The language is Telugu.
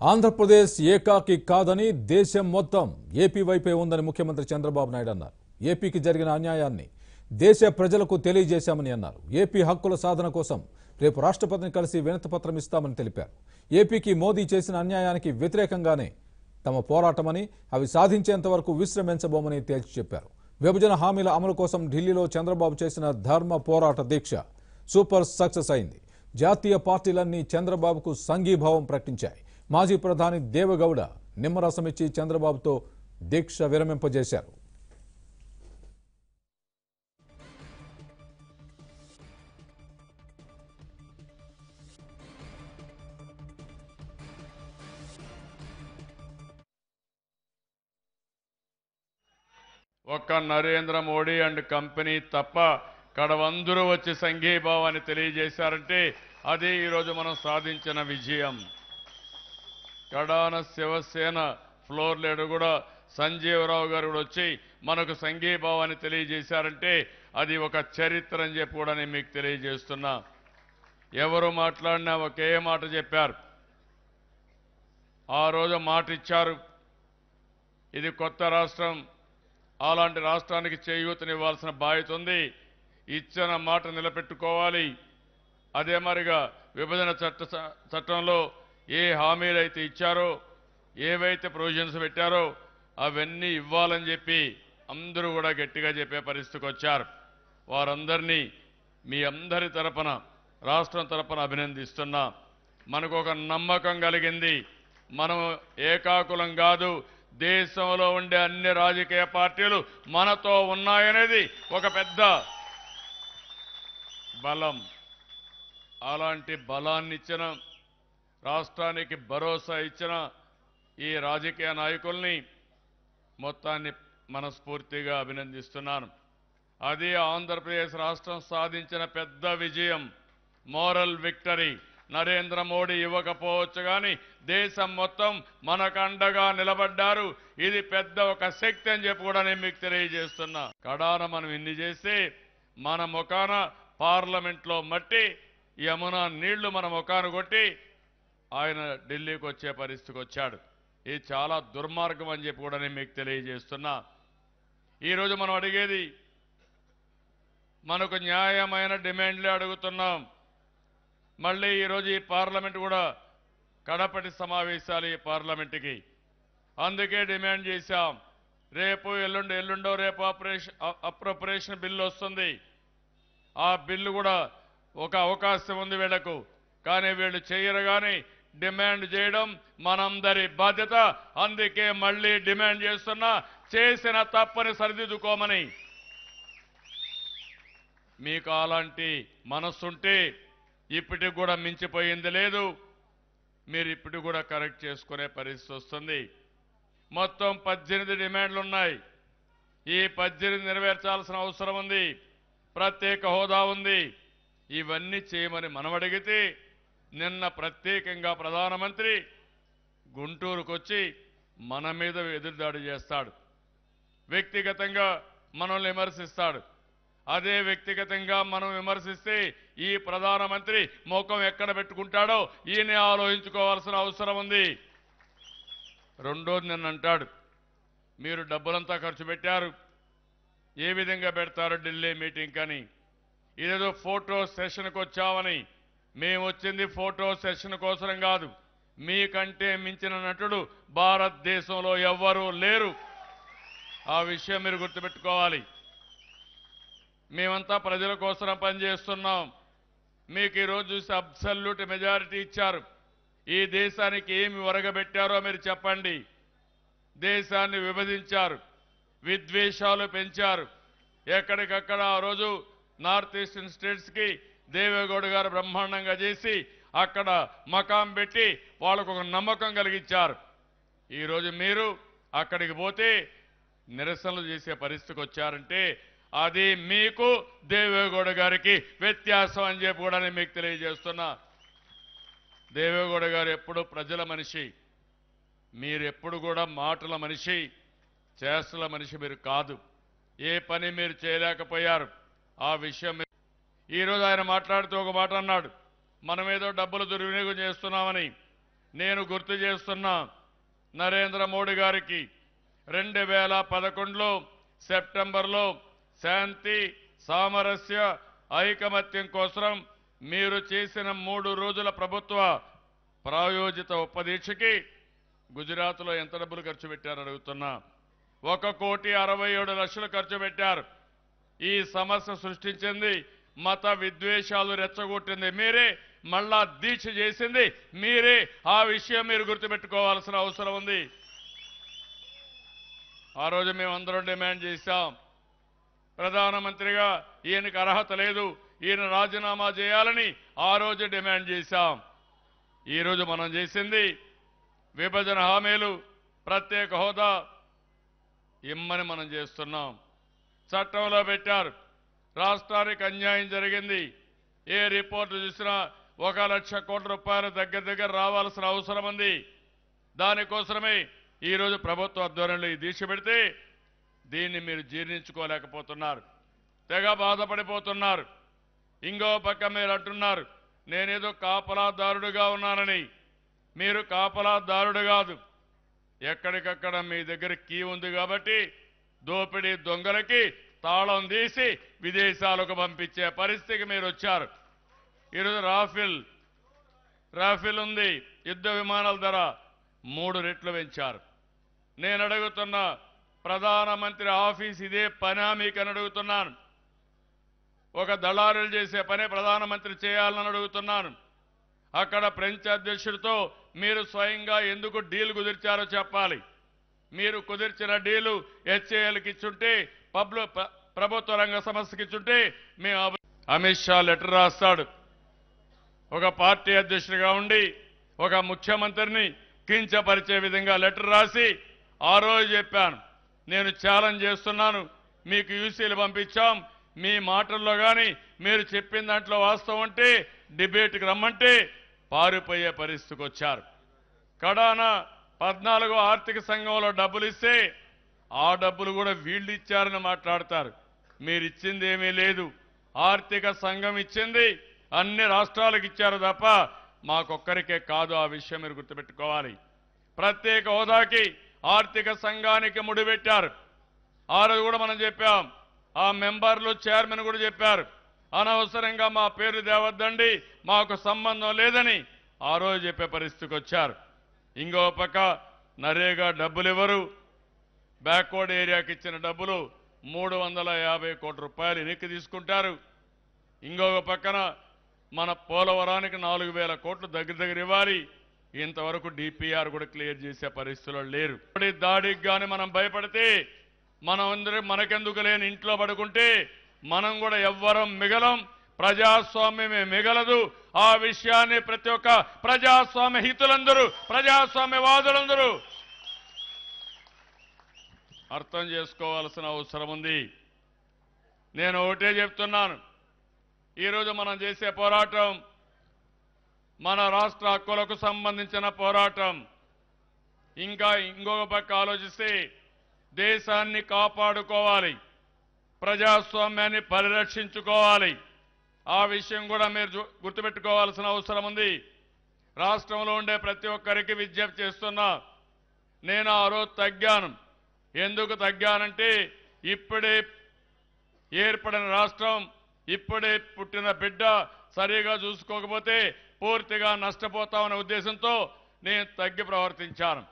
ఆంధ్రప్రదేశ్ ఏకాకి కాదని దేశం మొత్తం ఏపీ వైపే ఉందని ముఖ్యమంత్రి చంద్రబాబు నాయుడు అన్నారు ఏపీకి జరిగిన అన్యాయాన్ని దేశ ప్రజలకు తెలియజేశామని అన్నారు ఏపీ హక్కుల సాధన కోసం రేపు రాష్ట్రపతిని కలిసి వినతిపత్రం ఇస్తామని తెలిపారు ఏపీకి మోదీ చేసిన అన్యాయానికి వ్యతిరేకంగానే తమ పోరాటమని అవి సాధించేంత వరకు విశ్రమించబోమని తేల్చి చెప్పారు విభజన హామీల అమలు కోసం ఢిల్లీలో చంద్రబాబు చేసిన ధర్మ పోరాట దీక్ష సూపర్ సక్సెస్ అయింది జాతీయ పార్టీలన్నీ చంద్రబాబుకు సంఘీభావం ప్రకటించాయి మాజీ ప్రధాని దేవగౌడ నిమ్మరసమిచ్చి చంద్రబాబుతో దీక్ష విరమింపజేశారు ఒక్క నరేంద్ర మోడీ అండ్ కంపెనీ తప్ప కడవందరూ వచ్చి సంఘీభావాన్ని తెలియజేశారంటే అదే ఈరోజు మనం సాధించిన విజయం కడాన శివసేన ఫ్లోర్ లీడర్ కూడా సంజీవరావు గారు కూడా వచ్చి మనకు సంఘీభావాన్ని తెలియజేశారంటే అది ఒక చరిత్ర అని చెప్పి కూడా నేను మీకు తెలియజేస్తున్నా ఎవరు మాట్లాడినా ఒకే మాట చెప్పారు ఆ రోజు మాట ఇచ్చారు ఇది కొత్త రాష్ట్రం అలాంటి రాష్ట్రానికి చేయూతనివ్వాల్సిన బాధ్యత ఉంది ఇచ్చిన మాట నిలబెట్టుకోవాలి అదే మరిగా విభజన చట్ట చట్టంలో ఏ హామీలు అయితే ఇచ్చారో ఏవైతే ప్రొవిజన్స్ పెట్టారో అవన్నీ ఇవ్వాలని చెప్పి అందరూ కూడా గట్టిగా చెప్పే పరిస్థితికి వచ్చారు వారందరినీ మీ అందరి తరపున రాష్ట్రం తరపున అభినందిస్తున్నా మనకు ఒక నమ్మకం కలిగింది మనం ఏకాకులం కాదు దేశంలో ఉండే అన్ని రాజకీయ పార్టీలు మనతో ఉన్నాయనేది ఒక పెద్ద బలం అలాంటి బలాన్ని ఇచ్చిన రాష్ట్రానికి భరోసా ఇచ్చిన ఈ రాజకీయ నాయకుల్ని మొత్తాన్ని మనస్ఫూర్తిగా అభినందిస్తున్నాను అది ఆంధ్రప్రదేశ్ రాష్ట్రం సాధించిన పెద్ద విజయం మోరల్ విక్టరీ నరేంద్ర మోడీ ఇవ్వకపోవచ్చు కానీ దేశం మొత్తం మనకు అండగా నిలబడ్డారు ఇది పెద్ద ఒక శక్తి అని చెప్పి కూడా నేను మీకు తెలియజేస్తున్నా కడాన మనం ఇన్ని చేస్తే మన ముఖాన పార్లమెంట్లో మట్టి యమున నీళ్లు మన ముఖాన కొట్టి ఆయన ఢిల్లీకి వచ్చే పరిస్థితికి వచ్చాడు ఇది చాలా దుర్మార్గం అని చెప్పి కూడా నేను మీకు తెలియజేస్తున్నా ఈరోజు మనం అడిగేది మనకు న్యాయమైన డిమాండ్లే అడుగుతున్నాం మళ్ళీ ఈరోజు ఈ పార్లమెంట్ కూడా కడపటి సమావేశాలు ఈ పార్లమెంట్కి అందుకే డిమాండ్ చేశాం రేపు ఎల్లుండి ఎల్లుండో రేపు ఆపరేషన్ అప్రోపరేషన్ బిల్లు వస్తుంది ఆ బిల్లు కూడా ఒక అవకాశం ఉంది వీళ్లకు కానీ వీళ్ళు చేయరు కానీ డిమాండ్ చేయడం మనందరి బాధ్యత అందుకే మళ్ళీ డిమాండ్ చేస్తున్నా చేసిన తప్పని సరిదిద్దుకోమని మీకు అలాంటి మనస్సుంటే ఇప్పటికి కూడా మించిపోయింది లేదు మీరు ఇప్పటికి కూడా కరెక్ట్ చేసుకునే పరిస్థితి వస్తుంది మొత్తం పద్దెనిమిది డిమాండ్లు ఉన్నాయి ఈ పద్దెనిమిది నెరవేర్చాల్సిన అవసరం ఉంది ప్రత్యేక హోదా ఉంది ఇవన్నీ చేయమని మనం అడిగితే నిన్న ప్రత్యేకంగా ప్రధానమంత్రి గుంటూరుకు వచ్చి మన మీద ఎదురుదాడి చేస్తాడు వ్యక్తిగతంగా మనల్ని విమర్శిస్తాడు అదే వ్యక్తిగతంగా మనం విమర్శిస్తే ఈ ప్రధానమంత్రి ముఖం ఎక్కడ పెట్టుకుంటాడో ఈయన ఆలోచించుకోవాల్సిన అవసరం ఉంది రెండోది నిన్న అంటాడు మీరు డబ్బులంతా ఖర్చు పెట్టారు ఏ విధంగా పెడతారు ఢిల్లీ మీటింగ్ అని ఇదేదో ఫోటో సెషన్కి వచ్చామని మేము వచ్చింది ఫోటో సెషన్ కోసం కాదు మీకంటే మించిన నటుడు భారతదేశంలో ఎవ్వరూ లేరు ఆ విషయం మీరు గుర్తుపెట్టుకోవాలి మేమంతా ప్రజల కోసం పనిచేస్తున్నాం మీకు ఈరోజు చూసి అబ్సల్యూట్ మెజారిటీ ఇచ్చారు ఈ దేశానికి ఏమి ఒరగబెట్టారో మీరు చెప్పండి దేశాన్ని విభజించారు విద్వేషాలు పెంచారు ఎక్కడికక్కడ ఆ రోజు నార్త్ ఈస్టర్న్ స్టేట్స్కి దేవేగౌడ గారు బ్రహ్మాండంగా చేసి అక్కడ మకాం పెట్టి వాళ్ళకు ఒక నమ్మకం కలిగించారు ఈరోజు మీరు అక్కడికి పోతే నిరసనలు చేసే పరిస్థితికి వచ్చారంటే అది మీకు దేవేగౌడ గారికి వ్యత్యాసం అని చెప్పి కూడా నేను మీకు తెలియజేస్తున్నా దేవేగౌడ గారు ఎప్పుడు ప్రజల మనిషి మీరు ఎప్పుడు కూడా మాటల మనిషి చేష్టల మనిషి మీరు కాదు ఏ పని మీరు చేయలేకపోయారు ఆ విషయం మీరు- ఈరోజు ఆయన మాట్లాడుతూ ఒక మాట అన్నాడు మనం ఏదో డబ్బులు దుర్వినియోగం చేస్తున్నామని నేను గుర్తు చేస్తున్నా నరేంద్ర మోడీ గారికి రెండు వేల పదకొండులో సెప్టెంబర్లో శాంతి సామరస్య ఐకమత్యం కోసం మీరు చేసిన మూడు రోజుల ప్రభుత్వ ప్రాయోజిత ఉపదీక్షకి గుజరాత్లో ఎంత డబ్బులు ఖర్చు పెట్టారు అడుగుతున్నా ఒక కోటి అరవై ఏడు లక్షలు ఖర్చు పెట్టారు ఈ సమస్య సృష్టించింది మత విద్వేషాలు రెచ్చగొట్టింది మీరే మళ్ళా దీక్ష చేసింది మీరే ఆ విషయం మీరు గుర్తుపెట్టుకోవాల్సిన అవసరం ఉంది ఆ రోజు మేమందరం డిమాండ్ చేశాం ప్రధానమంత్రిగా ఈయనకు అర్హత లేదు ఈయన రాజీనామా చేయాలని ఆ రోజు డిమాండ్ చేశాం ఈరోజు మనం చేసింది విభజన హామీలు ప్రత్యేక హోదా ఇమ్మని మనం చేస్తున్నాం చట్టంలో పెట్టారు రాష్ట్రానికి అన్యాయం జరిగింది ఏ రిపోర్టు చూసినా ఒక లక్ష కోట్ల రూపాయలు దగ్గర దగ్గర రావాల్సిన అవసరం ఉంది దానికోసమే ఈరోజు ప్రభుత్వ ఆధ్వర్యంలో ఈ దీక్ష పెడితే దీన్ని మీరు జీర్ణించుకోలేకపోతున్నారు తెగ బాధపడిపోతున్నారు ఇంకో పక్క మీరు అంటున్నారు నేనేదో కాపలాదారుడుగా ఉన్నానని మీరు కాపలాదారుడు కాదు ఎక్కడికక్కడ మీ దగ్గర కీ ఉంది కాబట్టి దోపిడీ దొంగలకి తాళం తీసి విదేశాలకు పంపించే పరిస్థితికి మీరు వచ్చారు ఈరోజు రాఫిల్ రాఫిల్ ఉంది యుద్ధ విమానాల ధర మూడు రెట్లు పెంచారు నేను అడుగుతున్న ప్రధానమంత్రి ఆఫీస్ ఇదే పనా మీకు అని అడుగుతున్నాను ఒక దళారులు చేసే పనే ప్రధానమంత్రి చేయాలని అడుగుతున్నాను అక్కడ ఫ్రెంచ్ అధ్యక్షుడితో మీరు స్వయంగా ఎందుకు డీల్ కుదిర్చారో చెప్పాలి మీరు కుదిర్చిన డీలు హెచ్ఏఎల్కి ఇచ్చుంటే పబ్లు ప్ర- ప్రభుత్వ రంగ సంస్థకి ఇచ్చుంటే మేము అభి- అమిత్ షా లెటర్ రాస్తాడు ఒక పార్టీ అధ్యక్షుడిగా ఉండి ఒక ముఖ్యమంత్రిని కించపరిచే విధంగా లెటర్ రాసి ఆ రోజు చెప్పాను నేను ఛాలెంజ్ చేస్తున్నాను మీకు యూసీలు పంపించాం మీ మాటల్లో కానీ మీరు చెప్పిన దాంట్లో వాస్తవం అంటే డిబేట్కి రమ్మంటే పారిపోయే పరిస్థితికి వచ్చారు కడాన పద్నాలుగో ఆర్థిక సంఘంలో డబ్బులు ఇస్తే ఆ డబ్బులు కూడా వీళ్ళు ఇచ్చారని మాట్లాడతారు మీరు ఇచ్చింది ఏమీ లేదు ఆర్థిక సంఘం ఇచ్చింది అన్ని రాష్ట్రాలకు ఇచ్చారు తప్ప మాకొక్కరికే కాదు ఆ విషయం మీరు గుర్తుపెట్టుకోవాలి ప్రత్యేక హోదాకి ఆర్థిక సంఘానికి ముడిపెట్టారు ఆ రోజు కూడా మనం చెప్పాం ఆ మెంబర్లు చైర్మన్ కూడా చెప్పారు అనవసరంగా మా పేరు తేవద్దండి మాకు సంబంధం లేదని ఆ రోజు చెప్పే పరిస్థితికి వచ్చారు ఇంకో పక్క నరేగా డబ్బులు ఇవ్వరు బ్యాక్వర్డ్ ఏరియాకి ఇచ్చిన డబ్బులు మూడు వందల యాభై కోట్ల రూపాయలు వెనక్కి తీసుకుంటారు ఇంకొక పక్కన మన పోలవరానికి నాలుగు వేల కోట్లు దగ్గర దగ్గర ఇవ్వాలి ఇంతవరకు డిపిఆర్ కూడా క్లియర్ చేసే పరిస్థితుల్లో లేరు ఇప్పుడు ఈ దాడికి కానీ మనం భయపడితే మనం అందరం మనకెందుకు లేని ఇంట్లో పడుకుంటే మనం కూడా ఎవ్వరం మిగలం ప్రజాస్వామ్యమే మిగలదు ఆ విషయాన్ని ప్రతి ఒక్క ప్రజాస్వామ్య హితులందరూ ప్రజాస్వామ్యవాదులందరూ అర్థం చేసుకోవాల్సిన అవసరం ఉంది నేను ఒకటే చెప్తున్నాను ఈరోజు మనం చేసే పోరాటం మన రాష్ట్ర హక్కులకు సంబంధించిన పోరాటం ఇంకా ఇంకొక పక్క ఆలోచిస్తే దేశాన్ని కాపాడుకోవాలి ప్రజాస్వామ్యాన్ని పరిరక్షించుకోవాలి ఆ విషయం కూడా మీరు జు- గుర్తుపెట్టుకోవాల్సిన అవసరం ఉంది రాష్ట్రంలో ఉండే ప్రతి ఒక్కరికి విజ్ఞప్తి చేస్తున్నా నేను ఆ రోజు తగ్గాను ఎందుకు తగ్గానంటే ఇప్పుడే ఏర్పడిన రాష్ట్రం ఇప్పుడే పుట్టిన బిడ్డ సరిగా చూసుకోకపోతే పూర్తిగా నష్టపోతామనే ఉద్దేశంతో నేను తగ్గి ప్రవర్తించాను